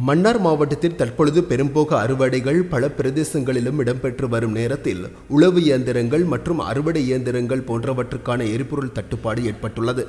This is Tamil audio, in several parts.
மன்னார் மாவட்டத்தில் தற்பொழுது பெரும்போக அறுவடைகள் பல பிரதேசங்களிலும் இடம்பெற்று வரும் நேரத்தில் உழவு இயந்திரங்கள் மற்றும் அறுவடை இயந்திரங்கள் போன்றவற்றுக்கான எரிபொருள் தட்டுப்பாடு ஏற்பட்டுள்ளது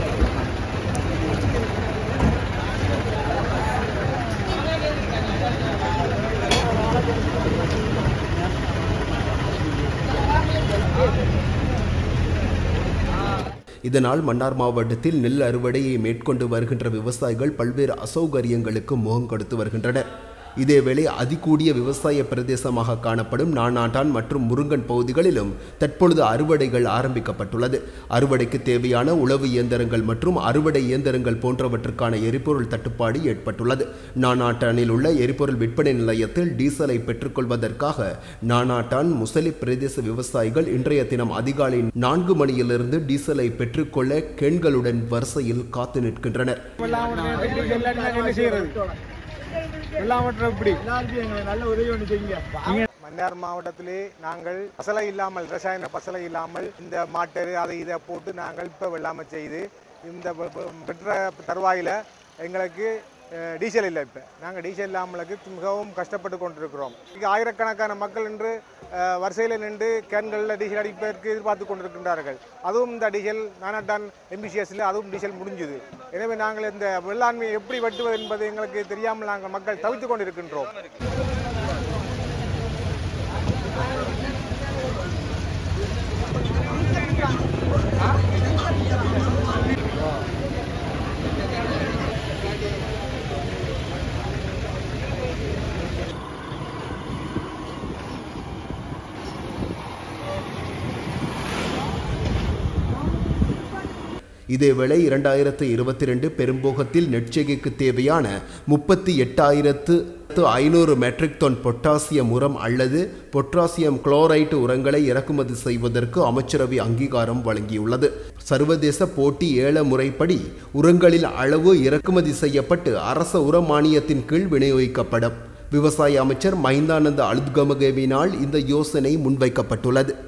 இதனால் மன்னார் மாவட்டத்தில் நெல் அறுவடையை மேற்கொண்டு வருகின்ற விவசாயிகள் பல்வேறு அசௌகரியங்களுக்கு முகம் கொடுத்து வருகின்றனர் இதேவேளை அதிகூடிய விவசாய பிரதேசமாக காணப்படும் நானாட்டான் மற்றும் முருங்கன் பகுதிகளிலும் தற்பொழுது அறுவடைகள் ஆரம்பிக்கப்பட்டுள்ளது அறுவடைக்கு தேவையான உழவு இயந்திரங்கள் மற்றும் அறுவடை இயந்திரங்கள் போன்றவற்றுக்கான எரிபொருள் தட்டுப்பாடு ஏற்பட்டுள்ளது நானாட்டானில் உள்ள எரிபொருள் விற்பனை நிலையத்தில் டீசலை பெற்றுக்கொள்வதற்காக நானாட்டான் முசலி பிரதேச விவசாயிகள் இன்றைய தினம் அதிகாலை நான்கு மணியிலிருந்து டீசலை பெற்றுக்கொள்ள கேண்களுடன் வரிசையில் காத்து நிற்கின்றனர் வெள்ளாமற்ற இப்படி நல்ல உதவி ஒன்று செய்யுங்க மன்னார் மாவட்டத்திலே நாங்கள் பசலை இல்லாமல் ரசாயன பசலை இல்லாமல் இந்த மாட்டரு அதை இதை போட்டு நாங்கள் இப்போ வெள்ளாமை செய்து இந்த பெ- பெ- பெற்ற தருவாயில் எங்களுக்கு அஹ், டீசல் இல்லை இப்போ நாங்கள் டீசல் இல்லாமலுக்கு மிகவும் கஷ்டப்பட்டு கொண்டிருக்கிறோம் இங்கே ஆயிரக்கணக்கான மக்கள் இன்று வரிசையில் நின்று கேன்களில் டீசல் அடிப்பதற்கு எதிர்பார்த்து கொண்டிருக்கின்றார்கள் அதுவும் இந்த டீசல் நானாட்டான் எம்பிசிஎஸ்ல அதுவும் டீசல் முடிஞ்சுது எனவே நாங்கள் இந்த வெள்ளாண்மையை எப்படி வெட்டுவது என்பது எங்களுக்கு தெரியாமல் நாங்கள் மக்கள் தவித்துக் கொண்டிருக்கின்றோம் இதேவேளை இரண்டாயிரத்து இருபத்தி ரெண்டு பெரும்போகத்தில் நெற்செய்கைக்கு தேவையான முப்பத்தி எட்டாயிரத்து ஐநூறு மெட்ரிக் டன் பொட்டாசியம் உரம் அல்லது பொட்டாசியம் குளோரைட்டு உரங்களை இறக்குமதி செய்வதற்கு அமைச்சரவை அங்கீகாரம் வழங்கியுள்ளது சர்வதேச போட்டி ஏல முறைப்படி உரங்களில் அளவு இறக்குமதி செய்யப்பட்டு அரச உர மானியத்தின் கீழ் விநியோகிக்கப்படும் விவசாய அமைச்சர் மைந்தானந்த அலுத்கமகேவினால் இந்த யோசனை முன்வைக்கப்பட்டுள்ளது